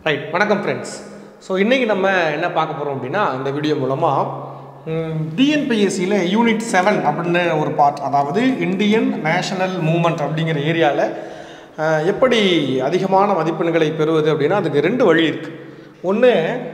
right வணக்கம் friends so இன்றைக்கி நம்ம என்ன பார்க்க போகிறோம் அப்படின்னா இந்த வீடியோ மூலமாக டிஎன்பிஎஸ்சியில் யூனிட் செவன் அப்படின்னு ஒரு பார்ட் அதாவது இந்தியன் நேஷனல் மூமெண்ட் அப்படிங்கிற ஏரியாவில் எப்படி அதிகமான மதிப்பெண்களை பெறுவது அப்படின்னா அதுக்கு ரெண்டு வழி இருக்குது ஒன்று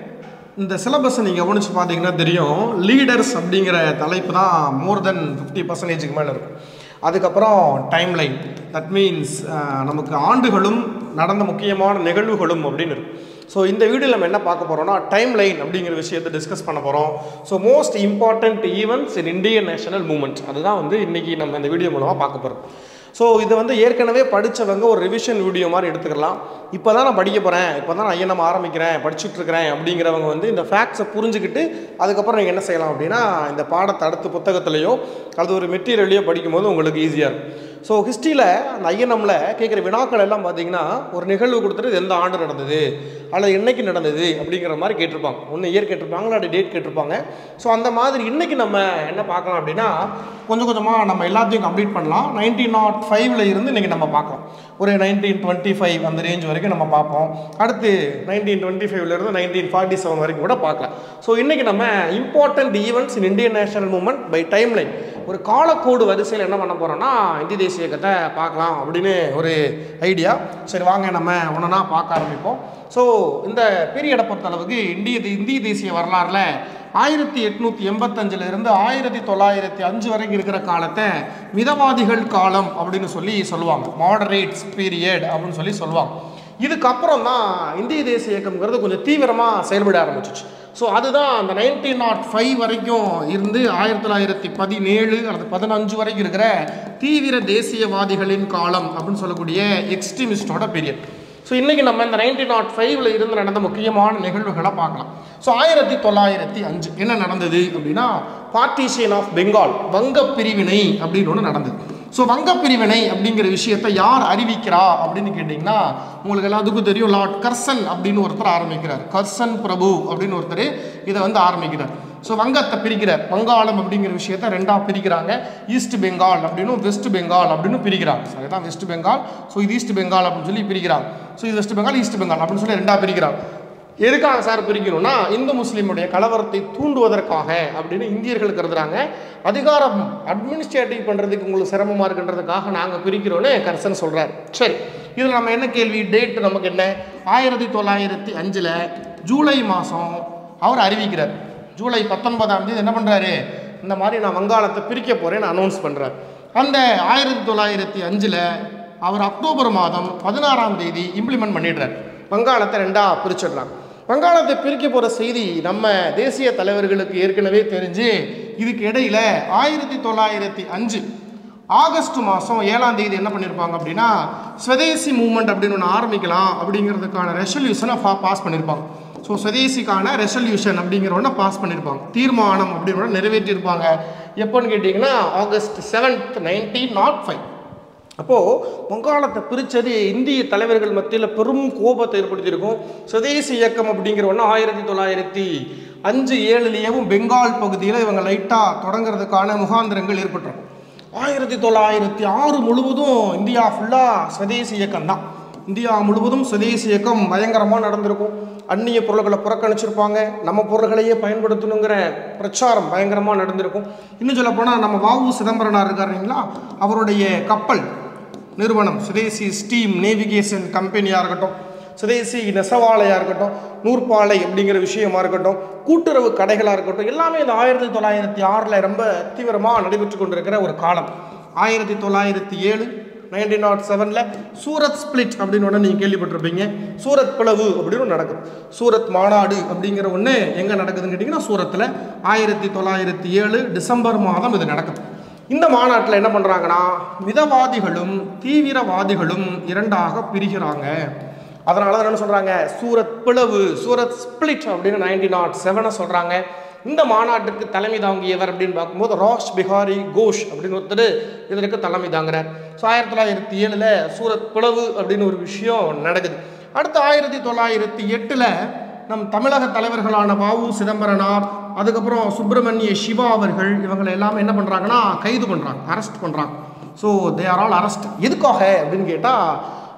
இந்த சிலபஸை நீங்கள் கவனித்து பார்த்தீங்கன்னா தெரியும் லீடர்ஸ் அப்படிங்கிற தலைப்பு தான் மோர் தென் ஃபிஃப்டி பர்சன்டேஜுக்கு மேலே இருக்கும் அதுக்கப்புறம் டைம் லைன் தட் மீன்ஸ் நமக்கு ஆண்டுகளும் நடந்த முக்கியமான நிகழ்வுகளும் அப்படின்னு இருக்கும் ஸோ இந்த வீடியோவில் நம்ம என்ன பார்க்க போகிறோம்னா டைம் லைன் அப்படிங்கிற விஷயத்தை டிஸ்கஸ் பண்ண போகிறோம் so most important events in Indian national movement அதுதான் வந்து இன்றைக்கி நம்ம இந்த வீடியோ மூலமாக பார்க்க போகிறோம் ஸோ இதை வந்து ஏற்கனவே படித்தவங்க ஒரு ரிவிஷன் வீடியோ மாதிரி எடுத்துக்கலாம் இப்போ தான் நான் படிக்க போகிறேன் இப்போ தான் நான் ஐஎன்எம் ஆரம்பிக்கிறேன் படிச்சுட்ருக்கிறேன் அப்படிங்கிறவங்க வந்து இந்த ஃபேக்ட்ஸை புரிஞ்சுக்கிட்டு அதுக்கப்புறம் நீங்கள் என்ன செய்யலாம் அப்படின்னா இந்த பாடத்தை அடுத்த புத்தகத்திலையோ அது ஒரு மெட்டீரியலையோ படிக்கும்போது உங்களுக்கு ஈஸியாக இருக்கும் ஸோ ஹிஸ்ட்ரியில் அந்த ஐஎன்எம்மில் கேட்குற வினாக்கள் எல்லாம் பார்த்தீங்கன்னா ஒரு நிகழ்வு கொடுத்துட்டு இது எந்த ஆண்டு நடந்தது அல்லது என்னைக்கு நடந்தது அப்படிங்கிற மாதிரி கேட்டிருப்பாங்க ஒன்று இயர் கேட்டிருப்பாங்க இல்லாட்டி டேட் கேட்டிருப்பாங்க ஸோ அந்த மாதிரி இன்றைக்கி நம்ம என்ன பார்க்கலாம் அப்படின்னா கொஞ்சம் கொஞ்சமாக நம்ம எல்லாத்தையும் கம்ப்ளீட் பண்ணலாம் நைன்டீன் நாட் ஃபைவ்ல இருந்து இன்றைக்கி நம்ம பார்க்கலாம் ஒரு நைன்டீன் டுவெண்ட்டி ஃபைவ் அந்த ரேஞ்ச் வரைக்கும் நம்ம பார்ப்போம் அடுத்து நைன்டீன் டுவெண்ட்டி ஃபைவ்லேருந்து நைன்டீன் ஃபார்ட்டி செவன் வரைக்கும் கூட பார்க்கலாம் ஸோ இன்றைக்கி நம்ம important events in Indian national movement by time line ஒரு காலக்கோடு வரிசையில் என்ன பண்ண போகிறோம்னா இந்திய தேசிய இயக்கத்தை பார்க்கலாம் அப்படின்னு ஒரு ஐடியா சரி வாங்க நம்ம ஒன்றா பார்க்க ஆரம்பிப்போம் ஸோ இந்த பீரியடை பொறுத்தளவுக்கு இந்திய இந்திய தேசிய வரலாறில் ஆயிரத்தி எட்நூற்றி எண்பத்தஞ்சில் இருந்து ஆயிரத்தி தொள்ளாயிரத்தி அஞ்சு வரைக்கும் இருக்கிற காலத்தை மிதவாதிகள் காலம் அப்படின்னு சொல்லி சொல்லுவாங்க மாடரேட்ஸ் பீரியட் அப்படின்னு சொல்லி சொல்லுவாங்க இதுக்கப்புறம் தான் இந்திய தேசிய இயக்கம்ங்கிறது கொஞ்சம் தீவிரமாக செயல்பட ஆரம்பிச்சிச்சு ஸோ அதுதான் அந்த நைன்டீன் நாட் ஃபைவ் வரைக்கும் இருந்து ஆயிரத்தி தொள்ளாயிரத்தி பதினேழு அல்லது பதினஞ்சு வரைக்கும் இருக்கிற தீவிர தேசியவாதிகளின் காலம் அப்படின்னு சொல்லக்கூடிய எக்ஸ்ட்ரீமிஸ்டோட பீரியட் ஸோ இன்றைக்கி நம்ம இந்த நைன்டீன் நாட் ஃபைவ்ல இருந்து நடந்த முக்கியமான நிகழ்வுகளை பார்க்கலாம் ஸோ ஆயிரத்தி தொள்ளாயிரத்தி அஞ்சு என்ன நடந்தது அப்படின்னா பார்ட்டிஷியன் ஆஃப் பெங்கால் வங்க பிரிவினை அப்படின்னு ஒன்று நடந்தது ஸோ வங்க பிரிவினை அப்படிங்கிற விஷயத்தை யார் அறிவிக்கிறா அப்படின்னு கேட்டிங்கன்னா உங்களுக்கு எல்லாத்துக்கும் தெரியும் லார்ட் கர்சன் அப்படின்னு ஒருத்தர் ஆரம்பிக்கிறார் கர்சன் பிரபு அப்படின்னு ஒருத்தர் இதை வந்து ஆரம்பிக்கிறார் ஸோ வங்கத்தை பிரிக்கிறார் வங்காளம் அப்படிங்கிற விஷயத்த ரெண்டாக பிரிக்கிறாங்க ஈஸ்ட் பெங்கால் அப்படின்னு வெஸ்ட் பெங்கால் அப்படின்னு பிரிக்கிறாங்க ஸோ அதுதான் வெஸ்ட் பெங்கால் ஸோ இது ஈஸ்ட் பெங்கால் அப்படின்னு சொல்லி பிரிக்கிறாங்க ஸோ இது வெஸ்ட் பெங்கால் ஈஸ்ட் பெங்கால் அப்படின்னு சொல்லி ரெண்டாக பிரிக்கிறாங்க எதுக்காக சார் பிரிக்கணும்னா இந்து முஸ்லீமுடைய கலவரத்தை தூண்டுவதற்காக அப்படின்னு இந்தியர்கள் கருதுறாங்க அதிகாரம் அட்மினிஸ்ட்ரேட்டிவ் பண்ணுறதுக்கு உங்களுக்கு சிரமமாக இருக்குன்றதுக்காக நாங்கள் பிரிக்கிறோன்னு கர்சன் சொல்கிறார் சரி இதில் நம்ம என்ன கேள்வி டேட் நமக்கு என்ன ஆயிரத்தி தொள்ளாயிரத்தி அஞ்சில் ஜூலை மாதம் அவர் அறிவிக்கிறார் ஜூலை பத்தொன்பதாம் தேதி என்ன பண்ணுறாரு இந்த மாதிரி நான் வங்காளத்தை பிரிக்க போகிறேன்னு அனௌன்ஸ் பண்ணுறார் அந்த ஆயிரத்தி தொள்ளாயிரத்தி அஞ்சில் அவர் அக்டோபர் மாதம் பதினாறாம் தேதி இம்ப்ளிமெண்ட் பண்ணிடுறார் வங்காளத்தை ரெண்டாக பிரிச்சிடுறாங்க வங்காளத்தை பிரிக்க போகிற செய்தி நம்ம தேசிய தலைவர்களுக்கு ஏற்கனவே தெரிஞ்சு இதுக்கு இடையில ஆயிரத்தி தொள்ளாயிரத்தி அஞ்சு ஆகஸ்ட் மாதம் ஏழாம் தேதி என்ன பண்ணியிருப்பாங்க அப்படின்னா ஸ்வதேசி மூமெண்ட் அப்படின்னு ஒன்று ஆரம்பிக்கலாம் அப்படிங்கிறதுக்கான ரெசல்யூஷனை பாஸ் பண்ணியிருப்பாங்க ஸோ சுதேசிக்கான ரெசல்யூஷன் அப்படிங்கிற ஒன்று பாஸ் பண்ணியிருப்பாங்க தீர்மானம் அப்படின்னு ஒன்று நிறைவேற்றியிருப்பாங்க எப்போன்னு கேட்டிங்கன்னா August seventh nineteen nought five அப்போது வங்காளத்தை பிரித்தது இந்திய தலைவர்கள் மத்தியில் பெரும் கோபத்தை ஏற்படுத்தியிருக்கும் சுதேசி இயக்கம் அப்படிங்கிற ஒன்று ஆயிரத்தி தொள்ளாயிரத்தி அஞ்சு ஏழுலேயும் பெங்கால் பகுதியில் இவங்க லைட்டாக தொடங்குறதுக்கான முகாந்திரங்கள் ஏற்பட்டிருக்கும் ஆயிரத்தி தொள்ளாயிரத்தி ஆறு முழுவதும் இந்தியா ஃபுல்லாக சுதேசி இயக்கம் தான் இந்தியா முழுவதும் சுதேசி இயக்கம் பயங்கரமாக நடந்திருக்கும் அந்நிய பொருள்களை புறக்கணிச்சிருப்பாங்க நம்ம பொருள்களையே பயன்படுத்தணுங்கிற பிரச்சாரம் பயங்கரமாக நடந்திருக்கும் இன்னும் சொல்ல போனால் நம்ம வாவு சிதம்பரனார் இருக்கார் இல்லைங்களா அவருடைய கப்பல் நிறுவனம் சுதேசி ஸ்டீம் நேவிகேஷன் கம்பெனியாக இருக்கட்டும் சுதேசி நெசவாலையாக இருக்கட்டும் நூற்பாலை அப்படிங்கிற விஷயமா இருக்கட்டும் கூட்டுறவு கடைகளாக இருக்கட்டும் எல்லாமே இந்த ஆயிரத்தி தொள்ளாயிரத்தி ஆறில் ரொம்ப தீவிரமாக நடைபெற்று கொண்டிருக்கிற ஒரு காலம் ஆயிரத்தி தொள்ளாயிரத்தி ஏழு நைன்டீன் நாட் செவனில் சூரத் ஸ்பிளிட் அப்படின்னு ஒன்று நீங்கள் கேள்விப்பட்டிருப்பீங்க சூரத் பிளவு அப்படின்னு ஒன்று நடக்குது சூரத் மாநாடு அப்படிங்கிற ஒன்று எங்கே நடக்குதுன்னு கேட்டிங்கன்னா சூரத்தில் ஆயிரத்தி தொள்ளாயிரத்தி ஏழு டிசம்பர் மாதம் இது நடக்குது இந்த மாநாட்டில் என்ன பண்ணுறாங்கன்னா மிதவாதிகளும் தீவிரவாதிகளும் இரண்டாக பிரிகிறாங்க அதனால தான் என்ன சொல்கிறாங்க சூரத் பிளவு சூரத் ஸ்பிளிட் அப்படின்னு நைன்டீன் நாட் செவனை சொல்கிறாங்க இந்த மாநாட்டுக்கு தலைமை தாங்கியவர் அப்படின்னு பார்க்கும்போது ராஷ் பிஹாரி கோஷ் அப்படின்னு ஒருத்தர் இதற்கு தலைமை தாங்குறார் ஸோ ஆயிரத்தி தொள்ளாயிரத்தி ஏழில் சூரத் பிளவு அப்படின்னு ஒரு விஷயம் நடக்குது அடுத்து ஆயிரத்தி தொள்ளாயிரத்தி எட்டில் நம் தமிழக தலைவர்களான வாவு சிதம்பரனார் அதுக்கப்புறம் சுப்பிரமணிய சிவா அவர்கள் இவங்களை எல்லாமே என்ன பண்ணுறாங்கன்னா கைது பண்ணுறாங்க அரெஸ்ட் பண்ணுறாங்க so they are all arrest எதுக்காக அப்படின்னு கேட்டால்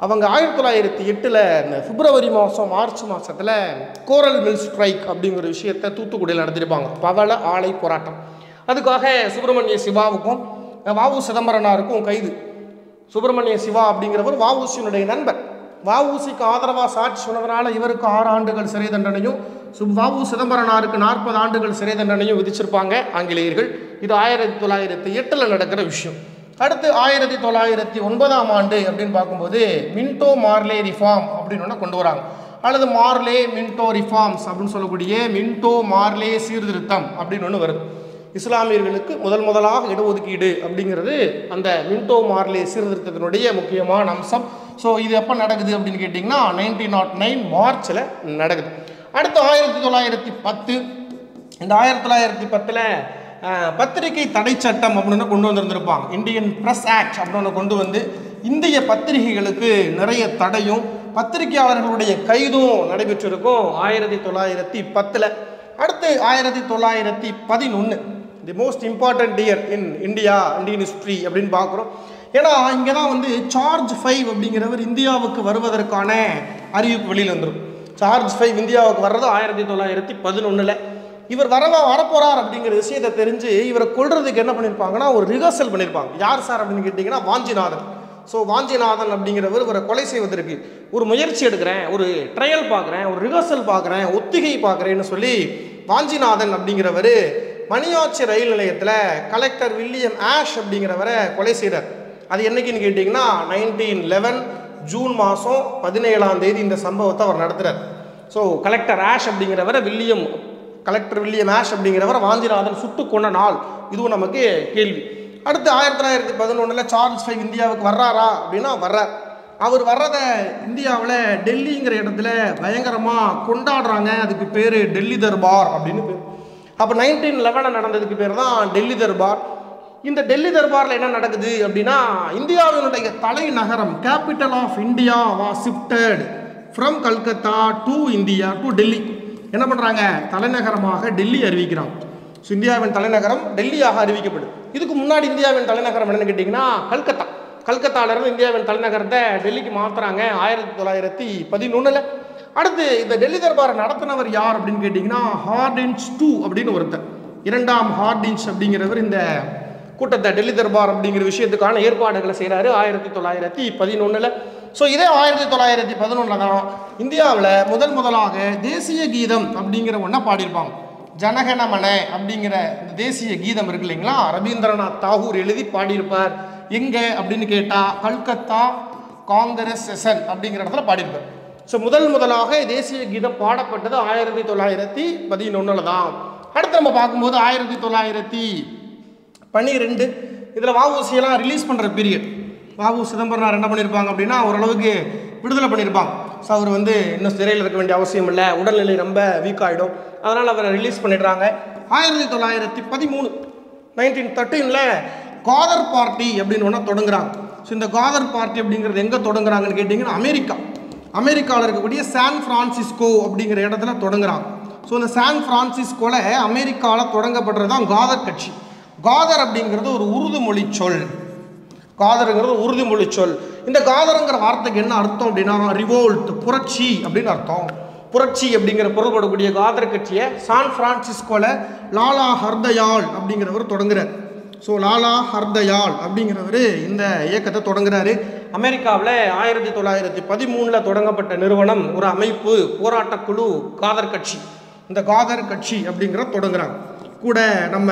அவங்க ஆயிரத்தி தொள்ளாயிரத்தி எட்டில் இந்த பிப்ரவரி மாதம் மார்ச் மாதத்தில் கோரல் மில் ஸ்ட்ரைக் அப்படிங்கிற விஷயத்தை தூத்துக்குடியில் நடத்திருப்பாங்க பவள ஆலை போராட்டம் அதுக்காக சுப்பிரமணிய சிவாவுக்கும் வாவு சிதம்பரனாருக்கும் கைது சுப்பிரமணிய சிவா அப்படிங்கிறவர் வஉசியினுடைய நண்பர் வஉசிக்கு ஆதரவாக சாட்சி சொன்னதுனால இவருக்கு ஆறு ஆண்டுகள் சிறை தண்டனையும் சு வஉ சிதம்பரனாருக்கு நாற்பது ஆண்டுகள் சிறை தண்டனையும் விதிச்சிருப்பாங்க ஆங்கிலேயர்கள் இது ஆயிரத்தி தொள்ளாயிரத்தி எட்டில் நடக்கிற விஷயம் அடுத்து ஆயிரத்தி தொள்ளாயிரத்தி ஒன்பதாம் ஆண்டு அப்படின்னு பார்க்கும்போது மின்டோ மார்லே ரிஃபார்ம் அப்படின்னு ஒன்று கொண்டு வராங்க அல்லது மார்லே மின்டோ ரிஃபார்ம்ஸ் அப்படின்னு சொல்லக்கூடிய மின்டோ மார்லே சீர்திருத்தம் அப்படின்னு ஒன்று வருது இஸ்லாமியர்களுக்கு முதல் முதலாக இடஒதுக்கீடு அப்படிங்கிறது அந்த மின்டோ மார்லே சீர்திருத்தத்தினுடைய முக்கியமான அம்சம் ஸோ இது எப்போ நடக்குது அப்படின்னு கேட்டிங்கன்னா நைன்டீன் நாட் நைன் மார்ச்சில் நடக்குது அடுத்து ஆயிரத்தி தொள்ளாயிரத்தி பத்து இந்த ஆயிரத்தி தொள்ளாயிரத்தி பத்தில் பத்திரிகை தடை சட்டம் அப்படின்னு கொண்டு வந்திருந்திருப்பாங்க இந்தியன் ப்ரெஸ் ஆக்ட் அப்படின்னு கொண்டு வந்து இந்திய பத்திரிகைகளுக்கு நிறைய தடையும் பத்திரிகையாளர்களுடைய கைதும் நடைபெற்றிருக்கும் ஆயிரத்தி தொள்ளாயிரத்தி பத்தில் அடுத்து ஆயிரத்தி தொள்ளாயிரத்தி பதினொன்று the most important year in India Indian history அப்படின்னு பார்க்குறோம் ஏன்னா இங்கே தான் வந்து சார்ஜ் ஃபைவ் அப்படிங்கிறவர் இந்தியாவுக்கு வருவதற்கான அறிவிப்பு வெளியில் வந்துடும் சார்ஜ் ஃபைவ் இந்தியாவுக்கு வர்றது ஆயிரத்தி தொள்ளாயிரத்தி பதினொன்றில் இவர் வரவா வரப்போறார் அப்படிங்கிற விஷயத்தை தெரிஞ்சு இவரை கொல்றதுக்கு என்ன பண்ணியிருப்பாங்கன்னா ஒரு ரிஹர்சல் பண்ணியிருப்பாங்க யார் சார் அப்படின்னு கேட்டிங்கன்னா வாஞ்சிநாதன் ஸோ வாஞ்சிநாதன் அப்படிங்கிறவர் இவரை கொலை செய்வதற்கு ஒரு முயற்சி எடுக்கிறேன் ஒரு ட்ரையல் பார்க்குறேன் ஒரு ரிஹர்சல் பார்க்குறேன் ஒத்திகை பார்க்குறேன்னு சொல்லி வாஞ்சிநாதன் அப்படிங்கிறவர் மணியாச்சி ரயில் நிலையத்தில் கலெக்டர் வில்லியம் ஆஷ் அப்படிங்கிறவரை கொலை செய்கிறார் அது என்னைக்குன்னு கேட்டிங்கன்னா நைன்டீன் லெவன் ஜூன் மாதம் பதினேழாம் தேதி இந்த சம்பவத்தை அவர் நடத்துகிறார் ஸோ கலெக்டர் ஆஷ் அப்படிங்கிறவரை வில்லியம் கலெக்டர் வில்லியம் ஆஷ் அப்படிங்கிறவரை வாஞ்சிநாதன் சுட்டு கொண்ட நாள் இதுவும் நமக்கு கேள்வி அடுத்து ஆயிரத்தி தொள்ளாயிரத்தி பதினொன்றில் சார்ல்ஸ் ஃபைவ் இந்தியாவுக்கு வர்றாரா அப்படின்னா வர்றார் அவர் வர்றதை இந்தியாவில் டெல்லிங்கிற இடத்துல பயங்கரமாக கொண்டாடுறாங்க அதுக்கு பேர் டெல்லி தர்பார் அப்படின்னு பேர் அப்போ நைன்டீன் லெவனில் நடந்ததுக்கு பேர் தான் டெல்லி தர்பார் இந்த டெல்லி தர்பாரில் என்ன நடக்குது அப்படின்னா இந்தியாவினுடைய தலைநகரம் capital of India was shifted from Calcutta to India to Delhi என்ன பண்ணுறாங்க தலைநகரமாக டெல்லி அறிவிக்கிறாங்க ஸோ இந்தியாவின் தலைநகரம் டெல்லியாக அறிவிக்கப்படுது இதுக்கு முன்னாடி இந்தியாவின் தலைநகரம் என்னன்னு கேட்டிங்கன்னா கல்கத்தா கல்கத்தாவிலேருந்து இந்தியாவின் தலைநகரத்தை டெல்லிக்கு மாற்றுறாங்க ஆயிரத்தி தொள்ளாயிரத்தி பதினொன்றில் அடுத்து இந்த டெல்லி தர்பாரை நடத்தினவர் யார் அப்படின்னு கேட்டிங்கன்னா ஹார்டின்ஸ் டூ அப்படின்னு ஒருத்தர் இரண்டாம் ஹார்டின்ஸ் அப்படிங்கிறவர் இந்த கூட்டத்தை டெல்லி தர்பார் அப்படிங்கிற விஷயத்துக்கான ஏற்பாடுகளை செய்கிறாரு ஆயிரத்தி தொள்ளாயிரத்தி பதினொன்றில் ஸோ இதே ஆயிரத்தி தொள்ளாயிரத்தி பதினொன்றில் தான் இந்தியாவில் முதல் முதலாக தேசிய கீதம் அப்படிங்கிற ஒன்றை பாடியிருப்பாங்க ஜனகணமன அப்படிங்கிற இந்த தேசிய கீதம் இருக்கு இல்லைங்களா ரவீந்திரநாத் தாகூர் எழுதி பாடியிருப்பார் எங்கே அப்படின்னு கேட்டால் கல்கத்தா காங்கிரஸ் செஷன் அப்படிங்கிற இடத்துல பாடியிருப்பார் ஸோ முதல் முதலாக தேசிய கீதம் பாடப்பட்டது ஆயிரத்தி தொள்ளாயிரத்தி பதினொன்றில் தான் அடுத்து நம்ம பார்க்கும்போது ஆயிரத்தி தொள்ளாயிரத்தி பன்னிரெண்டு இதில் வஉசியெல்லாம் ரிலீஸ் பண்ணுற பீரியட் வாவு சிதம்பரனார் என்ன பண்ணியிருப்பாங்க அப்படின்னா ஓரளவுக்கு விடுதலை பண்ணியிருப்பாங்க ஸோ அவர் வந்து இன்னும் சிறையில் இருக்க வேண்டிய அவசியம் இல்லை உடல்நிலை ரொம்ப வீக் ஆகிடும் அதனால் அவரை ரிலீஸ் பண்ணிடுறாங்க ஆயிரத்தி தொள்ளாயிரத்தி பதிமூணு நைன்டீன் தேர்ட்டீனில் காதர் பார்ட்டி அப்படின்னு ஒன்று தொடங்குறாங்க ஸோ இந்த காதர் பார்ட்டி அப்படிங்கிறது எங்கே தொடங்குறாங்கன்னு கேட்டிங்கன்னா அமெரிக்கா அமெரிக்காவில் இருக்கக்கூடிய சான் ஃப்ரான்சிஸ்கோ அப்படிங்கிற இடத்துல தொடங்குறாங்க ஸோ இந்த சான் ஃப்ரான்சிஸ்கோவில் அமெரிக்காவில் தொடங்கப்படுறது தான் காதர் கட்சி காதர் அப்படிங்கிறது ஒரு உருது மொழி சொல் காதருங்கிறது உருது மொழி சொல் இந்த காதருங்கிற வார்த்தைக்கு என்ன அர்த்தம் அப்படின்னா ரிவோல்ட் புரட்சி அப்படின்னு அர்த்தம் புரட்சி அப்படிங்கிற பொருள்படக்கூடிய காதர் கட்சியை சான் பிரான்சிஸ்கோவில் லாலா ஹர்தயால் அப்படிங்கிறவர் தொடங்குறார் ஸோ லாலா ஹர்தயால் அப்படிங்கிறவர் இந்த இயக்கத்தை தொடங்குறாரு அமெரிக்காவில் ஆயிரத்தி தொள்ளாயிரத்தி பதிமூணில் தொடங்கப்பட்ட நிறுவனம் ஒரு அமைப்பு போராட்டக்குழு காதர் கட்சி இந்த காதர் கட்சி அப்படிங்கிற தொடங்குறாங்க கூட நம்ம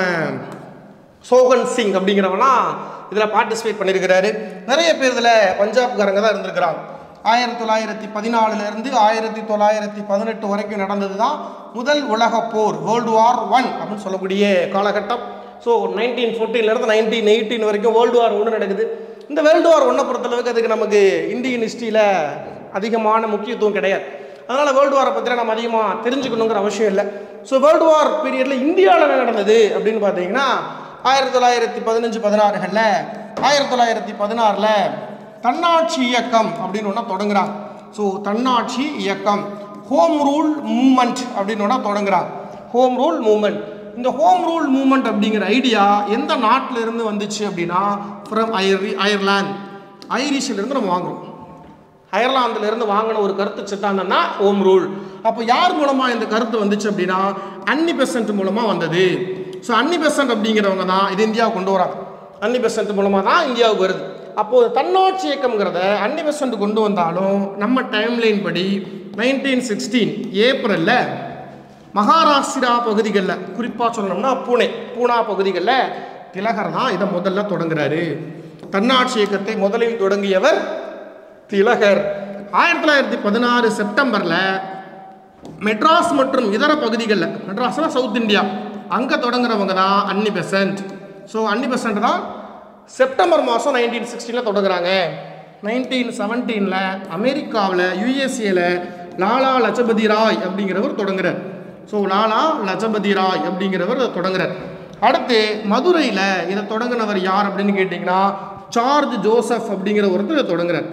சோகன் சிங் அப்படிங்கிறவனா இதில் பார்ட்டிசிபேட் பண்ணியிருக்கிறாரு நிறைய பேர் இதில் பஞ்சாப்காரங்க தான் இருந்திருக்கிறாங்க ஆயிரத்தி தொள்ளாயிரத்தி பதினாலுலேருந்து ஆயிரத்தி தொள்ளாயிரத்தி பதினெட்டு வரைக்கும் நடந்தது தான் முதல் உலகப் போர் வேர்ல்டு வார் ஒன் அப்படின்னு சொல்லக்கூடிய காலகட்டம் ஸோ நைன்டீன் ஃபோர்டீன்லேருந்து நைன்டீன் எயிட்டீன் வரைக்கும் வேர்ல்டு வார் ஒன்று நடக்குது இந்த வேர்ல்டு வார் ஒன்றை பொறுத்தளவுக்கு அதுக்கு நமக்கு இந்தியன் ஹிஸ்ட்ரியில் அதிகமான முக்கியத்துவம் கிடையாது அதனால் வேர்ல்டு வாரை பற்றி நம்ம அதிகமாக தெரிஞ்சுக்கணுங்கிற அவசியம் இல்லை ஸோ வேர்ல்டு வார் பீரியடில் இந்தியாவில் என்ன நடந்தது அப்படின்னு பார்த்தீங்கன்னா ஆயிரத்தி தொள்ளாயிரத்தி பதினஞ்சு பதினாறுகளில் ஆயிரத்தி தொள்ளாயிரத்தி பதினாறில் தன்னாட்சி இயக்கம் அப்படின்னு ஒன்று தொடங்குறாங்க ஸோ தன்னாட்சி இயக்கம் ஹோம் ரூல் மூமெண்ட் அப்படின்னு ஒன்று தொடங்குறாங்க ஹோம் ரூல் மூமெண்ட் இந்த ஹோம் ரூல் மூமெண்ட் அப்படிங்கிற ஐடியா எந்த நாட்டில் இருந்து வந்துச்சு அப்படின்னா ஃப்ரம் அயர் அயர்லாந்து ஐரிஷிலிருந்து நம்ம வாங்குறோம் அயர்லாந்துல இருந்து வாங்கின ஒரு கருத்து சித்தாந்தம் தான் ஹோம் ரூல் அப்போ யார் மூலமா இந்த கருத்து வந்துச்சு அப்படின்னா அன்னி பெசன்ட் மூலமா வந்தது ஸோ அன்னி பெசன்ட் அப்படிங்கிறவங்க தான் இது இந்தியாவுக்கு கொண்டு வராங்க அன்னி பெசன்ட் மூலமா தான் இந்தியாவுக்கு வருது அப்போது தன்னாட்சி இயக்கம்ங்கிறத அன்னி பெசன்ட் கொண்டு வந்தாலும் நம்ம டைம்லைன் படி நைன்டீன் சிக்ஸ்டீன் ஏப்ரலில் மகாராஷ்டிரா பகுதிகளில் குறிப்பாக சொல்லணும்னா பூனே பூனா பகுதிகளில் திலகர் தான் இதை முதல்ல தொடங்குறாரு தன்னாட்சி இயக்கத்தை முதலில் தொடங்கியவர் திலகர் ஆயிரத்தி தொள்ளாயிரத்தி பதினாறு செப்டம்பரில் மெட்ராஸ் மற்றும் இதர பகுதிகளில் மெட்ராஸ்னா சவுத் இந்தியா அங்கே தொடங்குறவங்க தான் Annie Besant so Annie Besant தான் செப்டம்பர் மாதம் நைன்டீன் சிக்ஸ்டீனில் தொடங்குறாங்க நைன்டீன் செவன்டீனில் அமெரிக்காவில் யுஎஸ்ஏல லாலா லஜபதி ராய் அப்படிங்கிறவர் தொடங்குறார் ஸோ லாலா லஜபதி ராய் அப்படிங்கிறவர் இதை தொடங்குறார் அடுத்து மதுரையில் இதை தொடங்கினவர் யார் அப்படின்னு கேட்டிங்கன்னா ஜார்ஜ் ஜோசப் அப்படிங்கிற ஒருத்தர் இதை தொடங்குறார்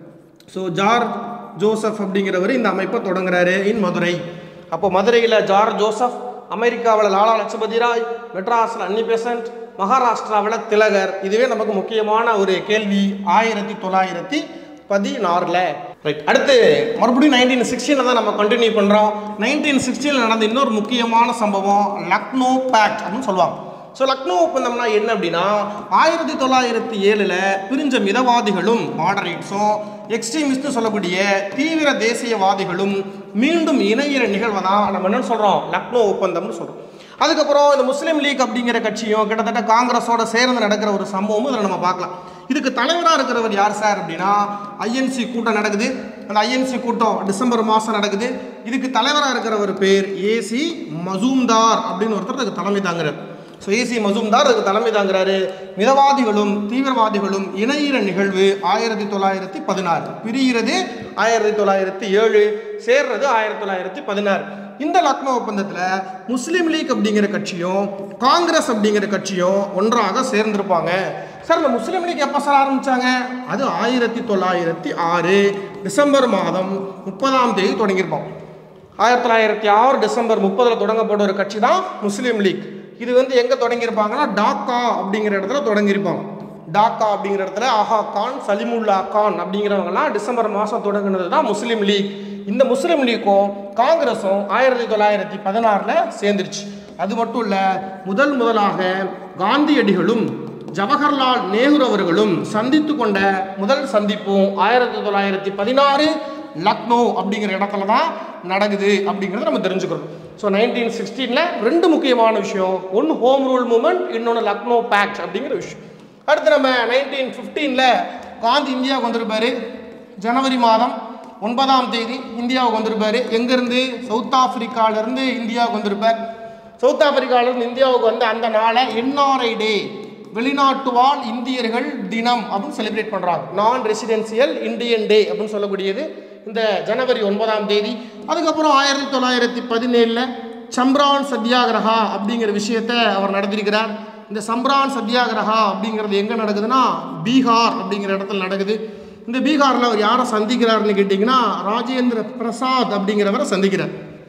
ஸோ ஜார்ஜ் ஜோசப் அப்படிங்கிறவர் இந்த அமைப்பை தொடங்குறாரு இன் மதுரை அப்போ மதுரையில் ஜார்ஜ் ஜோசப் அமெரிக்காவில் லாலா லட்சுபதி ராய் மெட்ராஸில் அன்னி பெசன்ட் மகாராஷ்டிராவில் திலகர் இதுவே நமக்கு முக்கியமான ஒரு கேள்வி ஆயிரத்தி தொள்ளாயிரத்தி பதினாறில் ரைட் அடுத்து மறுபடியும் நைன்டீன் சிக்ஸ்டீனில் தான் நம்ம கண்டினியூ பண்ணுறோம் நைன்டீன் சிக்ஸ்டீனில் நடந்த இன்னொரு முக்கியமான சம்பவம் லக்னோ பேக்ட் அப்படின்னு சொல்லுவாங்க ஸோ லக்னோ ஒப்பந்தம்னா என்ன அப்படின்னா ஆயிரத்தி தொள்ளாயிரத்தி ஏழில் பிரிஞ்ச மிதவாதிகளும் மாடரேட்ஸும் எக்ஸ்ட்ரீமிஸ்ட்னு சொல்லக்கூடிய தீவிர தேசியவாதிகளும் மீண்டும் இணையிற நிகழ்வை தான் நம்ம என்ன சொல்கிறோம் லக்னோ ஒப்பந்தம்னு சொல்கிறோம் அதுக்கப்புறம் இந்த முஸ்லீம் லீக் அப்படிங்கிற கட்சியும் கிட்டத்தட்ட காங்கிரஸோட சேர்ந்து நடக்கிற ஒரு சம்பவமும் இதில் நம்ம பார்க்கலாம் இதுக்கு தலைவராக இருக்கிறவர் யார் சார் அப்படின்னா ஐஎன்சி கூட்டம் நடக்குது அந்த ஐஎன்சி கூட்டம் டிசம்பர் மாதம் நடக்குது இதுக்கு தலைவராக இருக்கிறவர் பேர் ஏசி மசூம்தார் அப்படின்னு ஒருத்தர் அதுக்கு தலைமை தாங்குறார் ஸோ ஏசி மசூம்தார் அதுக்கு தலைமை தாங்குறாரு மிதவாதிகளும் தீவிரவாதிகளும் இணையிற நிகழ்வு ஆயிரத்தி தொள்ளாயிரத்தி பதினாறு பிரிகிறது ஆயிரத்தி தொள்ளாயிரத்தி ஏழு சேர்றது ஆயிரத்தி தொள்ளாயிரத்தி பதினாறு இந்த லக்னோ ஒப்பந்தத்தில் முஸ்லீம் லீக் அப்படிங்கிற கட்சியும் காங்கிரஸ் அப்படிங்கிற கட்சியும் ஒன்றாக சேர்ந்திருப்பாங்க சார் இந்த முஸ்லீம் லீக் எப்போ சார் ஆரம்பிச்சாங்க அது ஆயிரத்தி தொள்ளாயிரத்தி ஆறு டிசம்பர் மாதம் முப்பதாம் தேதி தொடங்கியிருப்போம் ஆயிரத்தி தொள்ளாயிரத்தி ஆறு டிசம்பர் முப்பதில் தொடங்கப்பட்ட ஒரு கட்சி தான் முஸ்லீம் லீக் இது வந்து எங்கே தொடங்கியிருப்பாங்கன்னா டாக்கா அப்படிங்கிற இடத்துல தொடங்கியிருப்பாங்க டாக்கா அப்படிங்கிற இடத்துல ஆஹா கான் சலிமுல்லா கான் அப்படிங்கிறவங்கலாம் டிசம்பர் மாதம் தொடங்கினது தான் முஸ்லீம் லீக் இந்த முஸ்லீம் லீக்கும் காங்கிரஸும் ஆயிரத்தி தொள்ளாயிரத்தி பதினாறில் சேர்ந்துருச்சு அது மட்டும் இல்லை முதல் முதலாக காந்தியடிகளும் ஜவஹர்லால் நேரு அவர்களும் சந்தித்து கொண்ட முதல் சந்திப்பும் ஆயிரத்தி தொள்ளாயிரத்தி பதினாறு லக்னோ அப்படிங்கிற இடத்துல தான் நடக்குது அப்படிங்கிறத நம்ம தெரிஞ்சுக்கிறோம் ஸோ நைன்டீன் சிக்ஸ்டீனில் ரெண்டு முக்கியமான விஷயம் ஒன்று ஹோம் ரூல் மூமெண்ட் இன்னொன்று லக்னோ பேக்ட் அப்படிங்கிற விஷயம் அடுத்து நம்ம நைன்டீன் ஃபிஃப்டீனில் காந்தி இந்தியாவுக்கு வந்திருப்பாரு ஜனவரி மாதம் ஒன்பதாம் தேதி இந்தியாவுக்கு வந்திருப்பாரு எங்கேருந்து சவுத் ஆப்பிரிக்காவிலேருந்து இந்தியாவுக்கு வந்திருப்பார் சவுத் ஆப்பிரிக்காவிலேருந்து இந்தியாவுக்கு வந்து அந்த நாளை என்ஆர்ஐ டே வெளிநாட்டு வாழ் இந்தியர்கள் தினம் அப்படின்னு செலிப்ரேட் பண்ணுறாங்க நான் ரெசிடென்சியல் இந்தியன் டே அப்படின்னு சொல்லக்கூடியது இந்த ஜனவரி ஒன்பதாம் தேதி அதுக்கப்புறம் ஆயிரத்தி தொள்ளாயிரத்தி பதினேழில் சம்ரான் சத்தியாகிரகா அப்படிங்கிற விஷயத்தை அவர் நடத்தியிருக்கிறார் இந்த சம்ரான் சத்தியாகிரகா அப்படிங்கிறது எங்கே நடக்குதுன்னா பீகார் அப்படிங்கிற இடத்துல நடக்குது இந்த பீகாரில் அவர் யாரை சந்திக்கிறாருன்னு கேட்டிங்கன்னா ராஜேந்திர பிரசாத் அப்படிங்கிறவரை சந்திக்கிறார்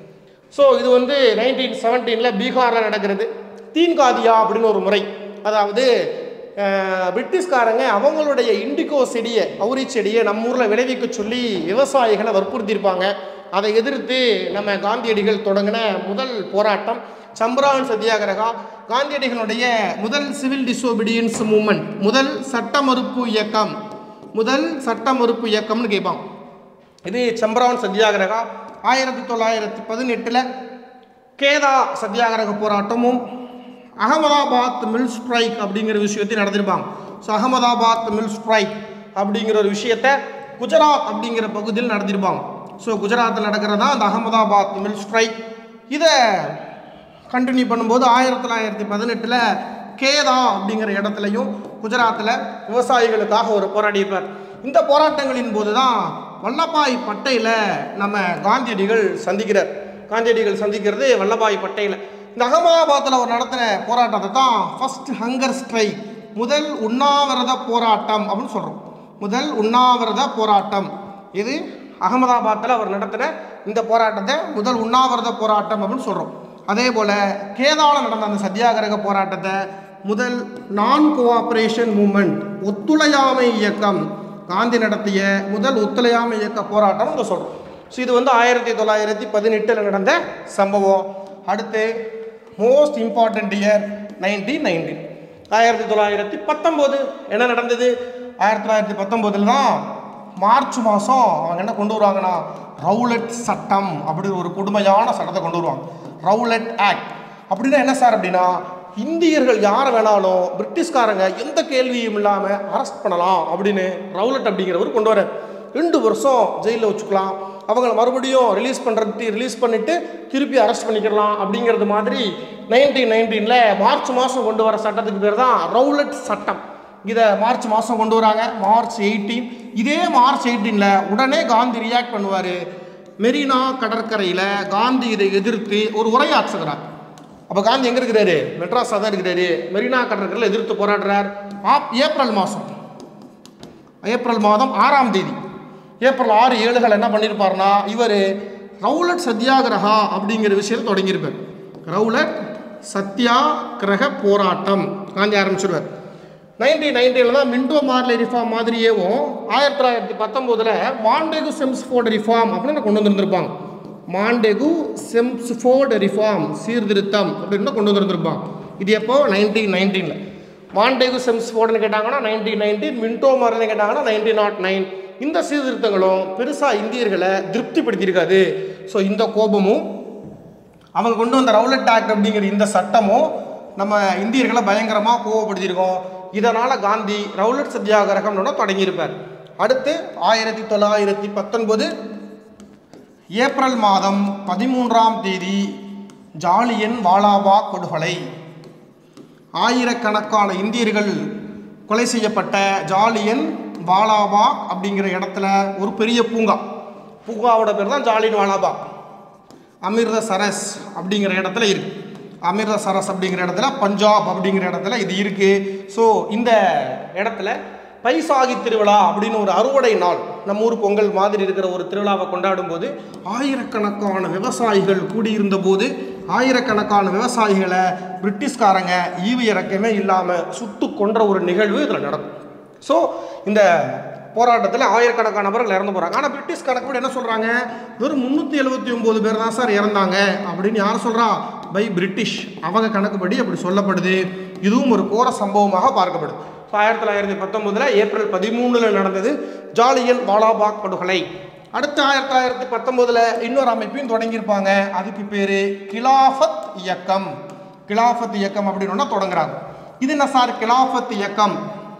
ஸோ இது வந்து நைன்டீன் செவன்டீனில் பீகாரில் நடக்கிறது தீன்காதியா அப்படின்னு ஒரு முறை அதாவது அஹ், பிரிட்டிஷ்காரங்க அவங்களுடைய இண்டிகோ செடியை அவுரி செடியை நம்ம ஊரில் விளைவிக்க சொல்லி விவசாயிகளை வற்புறுத்தியிருப்பாங்க அதை எதிர்த்து நம்ம காந்தியடிகள் தொடங்கின முதல் போராட்டம் சம்பரான் சத்தியாகிரகா காந்தியடிகளுடைய முதல் சிவில் டிசோபிடியன்ஸ் மூமெண்ட் முதல் சட்ட மறுப்பு இயக்கம் முதல் சட்ட மறுப்பு இயக்கம்னு கேட்பாங்க இது சம்பரான் சத்தியாகிரகா ஆயிரத்தி தொள்ளாயிரத்தி பதினெட்டில் கேதா சத்தியாகிரக போராட்டமும் அகமதாபாத் மில் ஸ்ட்ரைக் அப்படிங்கிற விஷயத்தை நடத்திருப்பாங்க ஸோ அகமதாபாத் மில் ஸ்ட்ரைக் அப்படிங்கிற ஒரு விஷயத்தை குஜராத் அப்படிங்கிற பகுதியில் நடத்திருப்பாங்க ஸோ குஜராத்தில் நடக்கிறதா அந்த அகமதாபாத் மில் ஸ்ட்ரைக் இதை கண்டினியூ பண்ணும்போது ஆயிரத்தி தொள்ளாயிரத்தி பதினெட்டில் கேதா அப்படிங்கிற இடத்துலையும் குஜராத்தில் விவசாயிகளுக்காக ஒரு போராடியிருப்பார் இந்த போராட்டங்களின் போது தான் வல்லபாய் பட்டேல நம்ம காந்தியடிகள் சந்திக்கிறார் காந்தியடிகள் சந்திக்கிறது வல்லபாய் பட்டேல இந்த அகமதாபாத்தில் அவர் நடத்தின போராட்டத்தை தான் ஃபர்ஸ்ட் ஹங்கர் ஸ்ட்ரைக் முதல் உண்ணாவிரத போராட்டம் அப்படின்னு சொல்கிறோம் முதல் உண்ணாவிரத போராட்டம் இது அகமதாபாத்தில் அவர் நடத்தின இந்த போராட்டத்தை முதல் உண்ணாவிரத போராட்டம் அப்படின்னு சொல்கிறோம் அதே போல் கேதாவில் நடந்த அந்த சத்தியாகிரக போராட்டத்தை முதல் நான் கோஆப்ரேஷன் மூமெண்ட் ஒத்துழையாமை இயக்கம் காந்தி நடத்திய முதல் ஒத்துழையாமை இயக்க போராட்டம் இதை சொல்கிறோம் ஸோ இது வந்து ஆயிரத்தி தொள்ளாயிரத்தி பதினெட்டில் நடந்த சம்பவம் அடுத்து most important year nineteen nineteen ஆயிரத்தி தொள்ளாயிரத்தி பத்தொம்போது என்ன நடந்தது ஆயிரத்தி தொள்ளாயிரத்தி பத்தொம்போதில் தான் மார்ச் மாதம் அவங்க என்ன கொண்டு வருவாங்கன்னா ரவுலட் சட்டம் அப்படி ஒரு கொடுமையான சட்டத்தை கொண்டு வருவாங்க ரவுலட் ஆக்ட் அப்படின்னா என்ன சார் அப்படின்னா இந்தியர்கள் யாரை வேணாலும் பிரிட்டிஷ்காரங்க எந்த கேள்வியும் இல்லாமல் அரெஸ்ட் பண்ணலாம் அப்படின்னு ரவுலட் அப்படிங்கிறவர் கொண்டு வர ரெண்டு வருஷம் ஜெயிலில் வச்சுக்கலாம் அவங்கள மறுபடியும் ரிலீஸ் பண்ணுறது ரிலீஸ் பண்ணிவிட்டு திருப்பி அரெஸ்ட் பண்ணிக்கலாம் அப்படிங்கிறது மாதிரி நைன்டீன் நைன்டீனில் மார்ச் மாதம் கொண்டு வர சட்டத்துக்கு பேர் தான் ரவுலட் சட்டம் இதை மார்ச் மாதம் கொண்டு வராங்க மார்ச் எயிட்டீன் இதே மார்ச் எயிட்டீனில் உடனே காந்தி ரியாக்ட் பண்ணுவார் மெரினா கடற்கரையில் காந்தி இதை எதிர்த்து ஒரு உரையாற்றுகிறார் அப்போ காந்தி எங்கே இருக்கிறாரு மெட்ராஸாக தான் இருக்கிறாரு மெரினா கடற்கரையில் எதிர்த்து போராடுறார் ஆப் ஏப்ரல் மாதம் ஏப்ரல் மாதம் ஆறாம் தேதி ஏப்ரல் ஆறு ஏழுகள் என்ன பண்ணியிருப்பார்னா இவர் ரவுலட் சத்தியாகிரகா அப்படிங்கிற விஷயத்தை தொடங்கியிருப்பார் ரவுலட் சத்தியாகிரக போராட்டம் காந்தி ஆரம்பிச்சிருவார் நைன்டீன் நைன்டீனில் தான் மின்டோ மார்லே ரிஃபார்ம் மாதிரியேவும் ஆயிரத்தி தொள்ளாயிரத்தி பத்தொம்போதில் மாண்டேகு செம்ஸ்ஃபோர்டு ரிஃபார்ம் அப்படின்னு கொண்டு வந்திருந்திருப்பாங்க மாண்டேகு செம்ஸ்ஃபோர்டு ரிஃபார்ம் சீர்திருத்தம் அப்படின்னு கொண்டு வந்திருந்திருப்பாங்க இது எப்போ நைன்டீன் நைன்டீனில் மாண்டேகு செம்ஸ்ஃபோர்டுன்னு கேட்டாங்கன்னா நைன்டீன் நைன்டீன் மின்டோ மார்லே கேட்டாங்கன்னா நைன்டீன் நாட் நைன் இந்த சீர்திருத்தங்களும் பெருசாக இந்தியர்களை திருப்திப்படுத்தியிருக்காது ஸோ இந்த கோபமும் அவங்க கொண்டு வந்த ரவுலட் ஆக்ட் அப்படிங்கிற இந்த சட்டமும் நம்ம இந்தியர்களை பயங்கரமாக கோவப்படுத்தியிருக்கோம் இதனால் காந்தி ரவுலட் சத்தியாகிரகம்னு தொடங்கியிருப்பார் அடுத்து ஆயிரத்தி தொள்ளாயிரத்தி பத்தொன்பது ஏப்ரல் மாதம் பதிமூன்றாம் தேதி ஜாலியன் வாலாபாக் படுகொலை ஆயிரக்கணக்கான இந்தியர்கள் கொலை செய்யப்பட்ட ஜாலியன் வாலாபாக் அப்படிங்கிற இடத்துல ஒரு பெரிய பூங்கா பூங்காவோட பேர் தான் ஜாலியன் வாலாபாக் அமிர்த சரஸ் அப்படிங்கிற இடத்துல இருக்கு அமிர்த சரஸ் அப்படிங்கிற இடத்துல பஞ்சாப் அப்படிங்கிற இடத்துல இது இருக்கு ஸோ இந்த இடத்துல பைசாகி திருவிழா அப்படின்னு ஒரு அறுவடை நாள் நம்ம ஊர் பொங்கல் மாதிரி இருக்கிற ஒரு திருவிழாவை கொண்டாடும் போது ஆயிரக்கணக்கான விவசாயிகள் கூடியிருந்த போது ஆயிரக்கணக்கான விவசாயிகளை பிரிட்டிஷ்காரங்க ஈவு இறக்கமே இல்லாமல் சுட்டு கொன்ற ஒரு நிகழ்வு இதில் நடக்கும் ஸோ இந்த போராட்டத்தில் ஆயிரக்கணக்கான நபர்கள் இறந்து போகிறாங்க ஆனால் பிரிட்டிஷ் கணக்கு என்ன சொல்கிறாங்க வெறும் முந்நூற்றி எழுபத்தி ஒம்பது பேர் தான் சார் இறந்தாங்க அப்படின்னு யார் சொல்கிறா பை பிரிட்டிஷ் அவங்க கணக்குப்படி அப்படி சொல்லப்படுது இதுவும் ஒரு கோர சம்பவமாக பார்க்கப்படுது ஸோ ஆயிரத்தி தொள்ளாயிரத்தி பத்தொம்போதில் ஏப்ரல் பதிமூணில் நடந்தது ஜாலியன் வாலாபாக் படுகொலை அடுத்து ஆயிரத்தி தொள்ளாயிரத்தி பத்தொம்போதில் இன்னொரு அமைப்பையும் தொடங்கியிருப்பாங்க அதுக்கு பேர் கிலாஃபத் இயக்கம் கிலாஃபத் இயக்கம் அப்படின்னு ஒன்று தொடங்குறாங்க இது என்ன சார் கிலாஃபத் இயக்கம்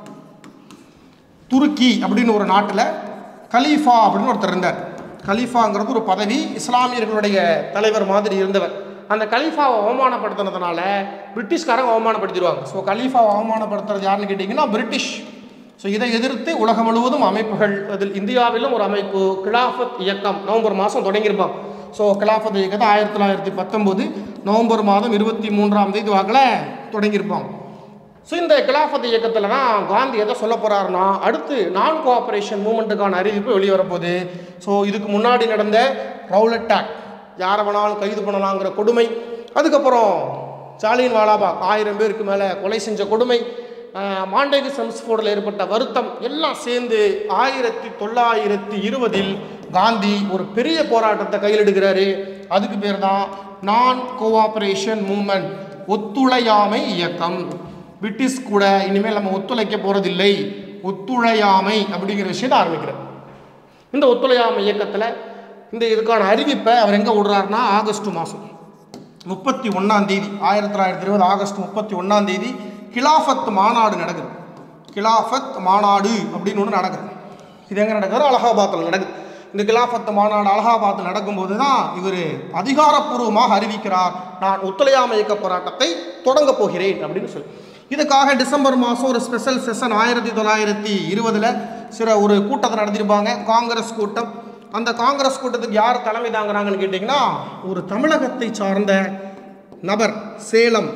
துருக்கி அப்படின்னு ஒரு நாட்டில் கலீஃபா அப்படின்னு ஒருத்தர் இருந்தார் கலீஃபாங்கிறது ஒரு பதவி இஸ்லாமியர்களுடைய தலைவர் மாதிரி இருந்தவர் அந்த கலீஃபாவை அவமானப்படுத்தினதுனால பிரிட்டிஷ்காரங்க அவமானப்படுத்திடுவாங்க ஸோ கலீஃபாவை அவமானப்படுத்துறது யாருன்னு கேட்டிங்கன்னா பிரிட்டிஷ் ஸோ இதை எதிர்த்து உலகம் முழுவதும் அமைப்புகள் அதில் இந்தியாவிலும் ஒரு அமைப்பு கிலாஃபத் இயக்கம் நவம்பர் மாதம் தொடங்கியிருப்பாங்க ஸோ கிலாஃபத் இயக்கத்தை ஆயிரத்தி தொள்ளாயிரத்தி பத்தொம்போது நவம்பர் மாதம் இருபத்தி மூன்றாம் தேதி வாக்கில் தொடங்கியிருப்பாங்க ஸோ இந்த கிலாஃபத் இயக்கத்தில் தான் காந்தி எதை சொல்ல போகிறாருன்னா அடுத்து நான் கோஆப்ரேஷன் மூமெண்ட்டுக்கான அறிவிப்பு வெளியே வரப்போகுது ஸோ இதுக்கு முன்னாடி நடந்த ரவுலட் ஆக்ட் யாரை வேணாலும் கைது பண்ணலாங்கிற கொடுமை அதுக்கப்புறம் சாலியன் வாலாபாக் ஆயிரம் பேருக்கு மேலே கொலை செஞ்ச கொடுமை ஆஹ், மாண்டேகு செம்ஸ்போர்டில் ஏற்பட்ட வருத்தம் எல்லாம் சேர்ந்து ஆயிரத்தி தொள்ளாயிரத்தி இருபதில் காந்தி ஒரு பெரிய போராட்டத்தை கையில் எடுக்கிறாரு அதுக்கு பேர் தான் நான் கோஆப்ரேஷன் மூமெண்ட் ஒத்துழையாமை இயக்கம் பிரிட்டிஷ் கூட இனிமேல் நம்ம ஒத்துழைக்க போகிறதில்லை ஒத்துழையாமை அப்படிங்கிற விஷயத்தை ஆரம்பிக்கிறார் இந்த ஒத்துழையாமை இயக்கத்தில் இந்த இதுக்கான அறிவிப்பை அவர் எங்கே விடுறாருன்னா ஆகஸ்ட் மாதம் முப்பத்தி ஒன்றாம் தேதி ஆயிரத்தி தொள்ளாயிரத்தி இருபது ஆகஸ்ட் முப்பத்தி ஒன்றாம் தேதி கிலாஃபத் மாநாடு நடக்குது கிலாஃபத் மாநாடு அப்படின்னு ஒன்று நடக்குது இது எங்கே நடக்குது அலகாபாத்தில் நடக்குது இந்த கிலாஃபத் மாநாடு அலகாபாத்தில் நடக்கும்போது தான் இவர் அதிகாரப்பூர்வமாக அறிவிக்கிறார் நான் ஒத்துழையாமை இயக்க போராட்டத்தை தொடங்கப் போகிறேன் அப்படின்னு சொல்லி இதுக்காக டிசம்பர் மாதம் ஒரு ஸ்பெஷல் செஷன் ஆயிரத்தி தொள்ளாயிரத்தி இருபதில் சில ஒரு கூட்டத்தை நடத்தியிருப்பாங்க காங்கிரஸ் கூட்டம் அந்த காங்கிரஸ் கூட்டத்துக்கு யார் தலைமை தாங்குறாங்கன்னு கேட்டிங்கன்னா ஒரு தமிழகத்தை சார்ந்த நபர் சேலம்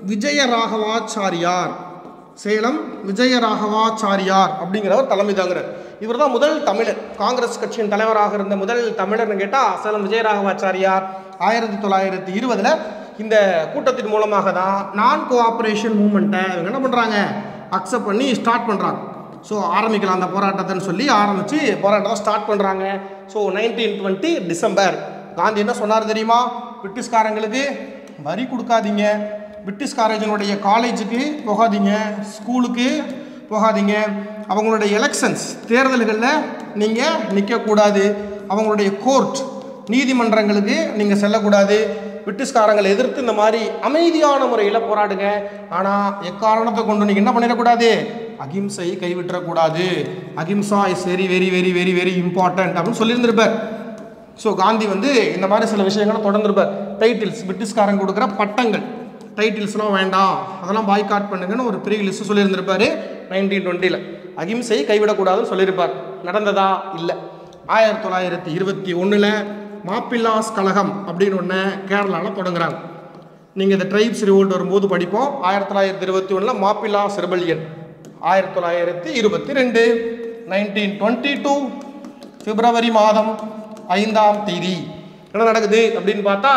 விஜயராகவாச்சாரியார் சேலம் விஜயராகவாச்சாரியார் அப்படிங்கிறவர் தலைமை தாங்குறார் இவர் தான் முதல் தமிழர் காங்கிரஸ் கட்சியின் தலைவராக இருந்த முதல் தமிழர்னு கேட்டால் சேலம் விஜயராகவாச்சாரியார் ஆயிரத்தி தொள்ளாயிரத்தி இருபதில் இந்த கூட்டத்தின் மூலமாக தான் நான் கோஆப்ரேஷன் மூமெண்ட்டை இவங்க என்ன பண்ணுறாங்க அக்செப்ட் பண்ணி ஸ்டார்ட் பண்ணுறாங்க ஸோ ஆரம்பிக்கலாம் அந்த போராட்டத்தைன்னு சொல்லி ஆரம்பித்து போராட்டத்தை ஸ்டார்ட் பண்ணுறாங்க so nineteen twenty December Gandhi என்ன சொன்னார் தெரியுமா பிரிட்டிஷ்காரங்களுக்கு வரி கொடுக்காதீங்க பிரிட்டிஷ்காரங்களுடைய காலேஜுக்கு போகாதீங்க ஸ்கூலுக்கு போகாதீங்க அவங்களுடைய எலெக்ஷன்ஸ் தேர்தல்களில் நீங்கள் நிற்கக்கூடாது அவங்களுடைய கோர்ட் நீதிமன்றங்களுக்கு நீங்கள் செல்லக்கூடாது பிரிட்டிஷ்காரங்களை எதிர்த்து இந்த மாதிரி அமைதியான முறையில் போராடுங்க ஆனால் எக்காரணத்தை கொண்டு நீங்கள் என்ன பண்ணிடக்கூடாது அகிம்சை கைவிட்டக்கூடாது ahimsa is very very very very very important அப்படின்னு சொல்லியிருந்திருப்பார் ஸோ காந்தி வந்து இந்த மாதிரி சில விஷயங்களை தொடர்ந்துருப்பார் டைட்டில்ஸ் பிரிட்டிஷ்காரங்க கொடுக்குற பட்டங்கள் டைட்டில்ஸ்லாம் வேண்டாம் அதெல்லாம் பாய்காட் பண்ணுங்கன்னு ஒரு பெரிய லிஸ்ட் சொல்லியிருந்திருப்பாரு நைன்டீன் டுவெண்ட்டியில் அகிம்சை கைவிடக்கூடாதுன்னு சொல்லியிருப்பார் நடந்ததா இல்லை ஆயிரத்தி தொள்ளாயிரத்தி இருபத்தி ஒன்றில் மாப்பில்லாஸ் கழகம் அப்படின்னு ஒன்று கேரளாவில் தொடங்குறாங்க நீங்கள் இந்த ட்ரைப்ஸ் ரிவோல்ட் வரும்போது படிப்போம் ஆயிரத்தி தொள்ளாயிரத்தி இருபத்தி ஒன்றில் மாப்பில்லாஸ் ரெபல்யன் ஆயிரத்தி தொள்ளாயிரத்தி இருபத்தி ரெண்டு நைன்டீன் டுவெண்ட்டி டூ பிப்ரவரி மாதம் ஐந்தாம் தேதி என்ன நடக்குது அப்படின்னு பார்த்தா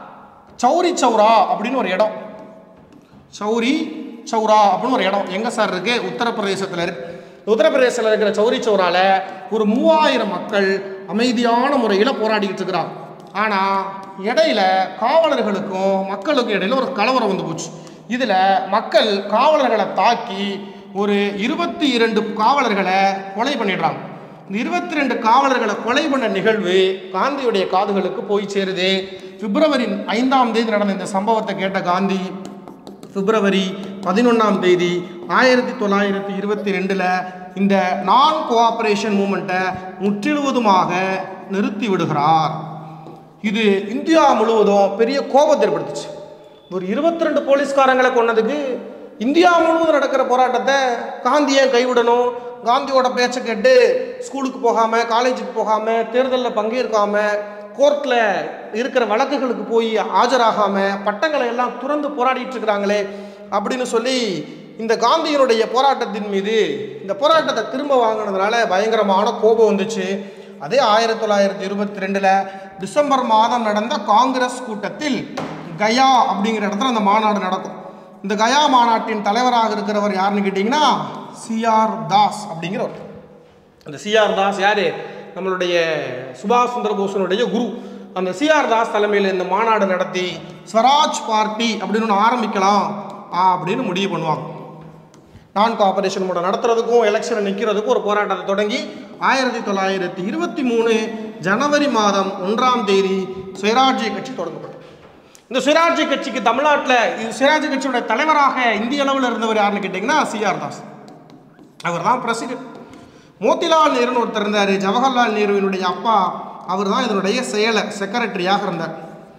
சௌரி சௌரா அப்படின்னு ஒரு இடம் சௌரி சௌரா அப்படின்னு ஒரு இடம் எங்கே சார் இருக்கு உத்தரப்பிரதேசத்தில் இருக்கு உத்தரப்பிரதேசத்தில் இருக்கிற சௌரி சௌரால ஒரு மூவாயிரம் மக்கள் அமைதியான முறையில் போராடிக்கிட்டு இருக்கிறாங்க ஆனால் இடையில காவலர்களுக்கும் மக்களுக்கும் இடையில ஒரு கலவரம் வந்து போச்சு இதில் மக்கள் காவலர்களை தாக்கி ஒரு இருபத்தி இரண்டு காவலர்களை கொலை பண்ணிடுறாங்க இந்த இருபத்தி ரெண்டு காவலர்களை கொலை பண்ண நிகழ்வு காந்தியுடைய காதுகளுக்கு போய் சேருது பிப்ரவரி ஐந்தாம் தேதி நடந்த இந்த சம்பவத்தை கேட்ட காந்தி பிப்ரவரி பதினொன்றாம் தேதி ஆயிரத்தி தொள்ளாயிரத்தி இருபத்தி ரெண்டில் இந்த நான் கோஆபரேஷன் மூமெண்ட்டை முற்றிலுவதுமாக நிறுத்தி விடுகிறார் இது இந்தியா முழுவதும் பெரிய கோபத்தை ஏற்படுத்துச்சு ஒரு இருபத்தி ரெண்டு போலீஸ்காரங்களை கொன்னதுக்கு இந்தியா முழுவதும் நடக்கிற போராட்டத்தை காந்தி ஏன் கைவிடணும் காந்தியோட பேச்சை கேட்டு ஸ்கூலுக்கு போகாமல் காலேஜுக்கு போகாமல் தேர்தலில் பங்கேற்காமல் கோர்ட்டில் இருக்கிற வழக்குகளுக்கு போய் ஆஜராகாமல் பட்டங்களை எல்லாம் துறந்து போராடிட்டு இருக்கிறாங்களே அப்படின்னு சொல்லி இந்த காந்தியினுடைய போராட்டத்தின் மீது இந்த போராட்டத்தை திரும்ப வாங்கினதுனால பயங்கரமான கோபம் வந்துச்சு அதே ஆயிரத்தி தொள்ளாயிரத்தி இருபத்தி ரெண்டில் டிசம்பர் மாதம் நடந்த காங்கிரஸ் கூட்டத்தில் கயா அப்படிங்கிற இடத்துல அந்த மாநாடு நடக்கும் இந்த கயா மாநாட்டின் தலைவராக இருக்கிறவர் யாருன்னு கேட்டிங்கன்னா சிஆர் தாஸ் அப்படிங்கிறவர் அந்த சிஆர் தாஸ் யாரு நம்மளுடைய சுபாஷ் சந்திர போஸனுடைய குரு அந்த சிஆர் தாஸ் தலைமையில் இந்த மாநாடு நடத்தி ஸ்வராஜ் பார்ட்டி அப்படின்னு ஒன்று ஆரம்பிக்கலாம் அப்படின்னு முடிவு பண்ணுவாங்க நான் கோஆபரேஷன் மூலம் நடத்துறதுக்கும் எலெக்ஷனை நிற்கிறதுக்கும் ஒரு போராட்டத்தை தொடங்கி ஆயிரத்தி தொள்ளாயிரத்தி இருபத்தி மூணு ஜனவரி மாதம் ஒன்றாம் தேதி சுயராஜ்ய கட்சி தொடங்கப்பட்டது இந்த சுயராஜ்ய கட்சிக்கு தமிழ்நாட்டில் இது சுயராஜ்ய கட்சியோட தலைவராக இந்திய அளவில் இருந்தவர் யாருன்னு கேட்டிங்கன்னா சிஆர் தாஸ் அவர் தான் பிரசிடென்ட் மோத்திலால் நேருன்னு ஒருத்தர் இருந்தார் ஜவஹர்லால் நேருவினுடைய அப்பா அவர் தான் இதனுடைய செயலர் செக்ரட்டரியாக இருந்தார்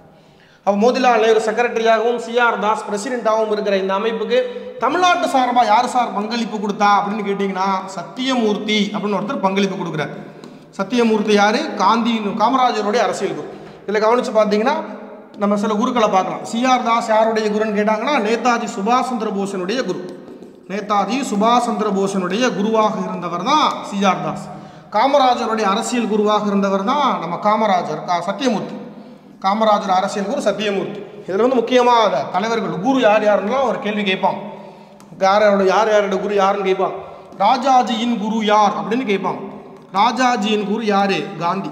அப்போ மோதிலால் நேரு செக்ரட்டரியாகவும் சிஆர் தாஸ் பிரசிடென்ட்டாகவும் இருக்கிற இந்த அமைப்புக்கு தமிழ்நாட்டு சார்பாக யார் சார் பங்களிப்பு கொடுத்தா அப்படின்னு கேட்டிங்கன்னா சத்தியமூர்த்தி அப்படின்னு ஒருத்தர் பங்களிப்பு கொடுக்குறார் சத்தியமூர்த்தி யார் காந்தி காமராஜருடைய அரசியல் குரு இதில் கவனித்து பார்த்தீங்கன்னா நம்ம சில குருக்களை பார்க்கலாம் சிஆர் தாஸ் யாருடைய குருன்னு கேட்டாங்கன்னா நேதாஜி சுபாஷ் சந்திர போஸனுடைய குரு நேதாஜி சுபாஷ் சந்திர போஸனுடைய குருவாக இருந்தவர் தான் சிஆர் தாஸ் காமராஜருடைய அரசியல் குருவாக இருந்தவர் தான் நம்ம காமராஜர் கா சத்தியமூர்த்தி காமராஜர் அரசியல் குரு சத்தியமூர்த்தி இதில் வந்து முக்கியமாக தலைவர்கள் குரு யார் யாருன்னா ஒரு கேள்வி கேட்பான் யாரோட யார் யாரோட குரு யாருன்னு கேட்பான் ராஜாஜியின் குரு யார் அப்படின்னு கேட்பான் ராஜாஜியின் குரு யாரு காந்தி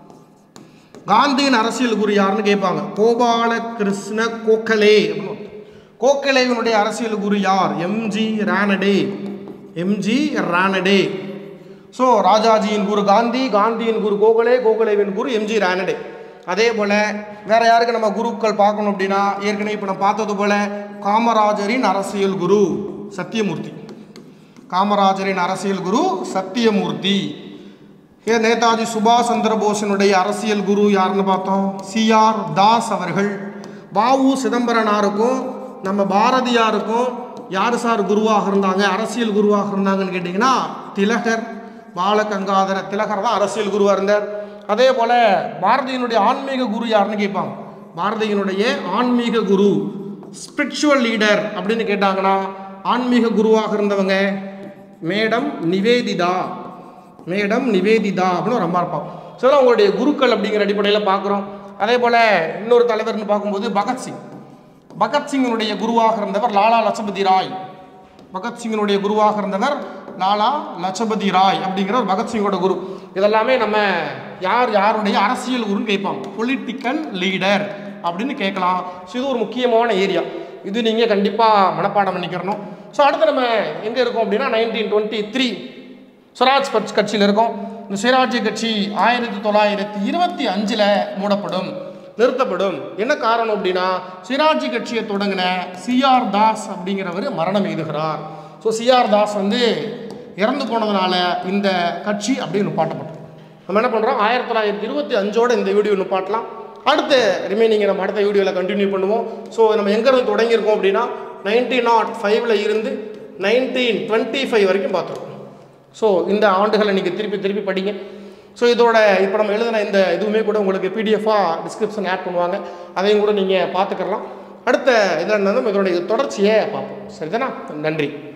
காந்தியின் அரசியல் குரு யாருன்னு கேட்பாங்க கோபால கிருஷ்ண கோகலே அப்படின்னு கோகலேவினுடைய அரசியல் குரு யார் M G Ranade M G Ranade so ராஜாஜியின் குரு காந்தி காந்தியின் குரு கோகலே கோகலேவின் குரு எம்ஜி ரானடே அதே போல் வேற யாருக்கு நம்ம குருக்கள் பார்க்கணும் அப்படின்னா ஏற்கனவே இப்போ நம்ம பார்த்தது போல காமராஜரின் அரசியல் குரு சத்தியமூர்த்தி காமராஜரின் அரசியல் குரு சத்தியமூர்த்தி ஏ நேதாஜி சுபாஷ் சந்திர போஸினுடைய அரசியல் குரு யாருன்னு பார்த்தோம் சிஆர் தாஸ் அவர்கள் பாவு சிதம்பரனாருக்கும் நம்ம பாரதியாருக்கும் யார் சார் குருவாக இருந்தாங்க அரசியல் குருவாக இருந்தாங்கன்னு கேட்டிங்கன்னா திலகர் பாலகங்காதர திலகர் தான் அரசியல் குருவாக இருந்தார் அதே போல் பாரதியினுடைய ஆன்மீக குரு யாருன்னு கேட்பாங்க பாரதியினுடைய ஆன்மீக குரு ஸ்பிரிச்சுவல் லீடர் அப்படின்னு கேட்டாங்கன்னா ஆன்மீக குருவாக இருந்தவங்க மேடம் நிவேதிதா மேடம் நிவேதிதா அப்படின்னு ஒரு அம்மா இருப்பான் ஸோ இதெல்லாம் உங்களுடைய குருக்கள் அப்படிங்கிற அடிப்படையில் பார்க்குறோம் அதே போல் இன்னொரு தலைவர்னு பார்க்கும்போது பகத்சிங் பகத்சிங்கினுடைய குருவாக இருந்தவர் லாலா லஜபதி ராய் பகத்சிங்கினுடைய குருவாக இருந்தவர் லாலா லஜபதி ராய் அப்படிங்கிற ஒரு பகத்சிங்கோட குரு இதெல்லாமே நம்ம யார் யாருடைய அரசியல் குருன்னு கேட்பாங்க பொலிட்டிக்கல் லீடர் அப்படின்னு கேட்கலாம் ஸோ இது ஒரு முக்கியமான ஏரியா இது நீங்கள் கண்டிப்பாக மனப்பாடம் பண்ணிக்கிறணும் ஸோ அடுத்து நம்ம எங்கே இருக்கோம் அப்படின்னா நைன்டீன் டுவெண்ட்டி த்ரீ ஸ்வராஜ் கட்சி கட்சியில் இருக்கோம் இந்த சுயராஜ்ய கட்சி ஆயிரத்தி தொள்ளாயிரத்தி இருபத்தி அஞ்சில் மூடப்படும் நிறுத்தப்படும் என்ன காரணம் அப்படின்னா சுயராஜ்ய கட்சியை தொடங்கின சிஆர் தாஸ் அப்படிங்கிறவர் மரணம் எய்துகிறார் ஸோ சிஆர் தாஸ் வந்து இறந்து போனதுனால இந்த கட்சி அப்படி நிப்பாட்டப்பட்டது நம்ம என்ன பண்ணுறோம் ஆயிரத்தி தொள்ளாயிரத்தி இருபத்தி அஞ்சோட இந்த வீடியோ நிப்பாட்டலாம் அடுத்த ரிமைனிங்கை நம்ம அடுத்த வீடியோவில் கண்டினியூ பண்ணுவோம் ஸோ நம்ம எங்கேருந்து தொடங்கியிருக்கோம் அப்படின்னா நைன்டீன் நாட் ஃபைவ்ல இருந்து நைன்டீன் டுவெண்ட்டி ஃபைவ் வரைக்கும் பார்த்துருக்கோம் ஸோ இந்த ஆண்டுகளை நீங்கள் திருப்பி திருப்பி படிங்க ஸோ இதோட இப்போ நம்ம எழுதின இந்த இதுவுமே கூட உங்களுக்கு பிடிஎஃபாக டிஸ்கிரிப்ஷன் ஆட் பண்ணுவாங்க அதையும் கூட நீங்கள் பார்த்துக்கலாம் அடுத்த இதில் என்னன்னா இதனுடைய தொடர்ச்சியை பார்ப்போம் சரிதானா நன்றி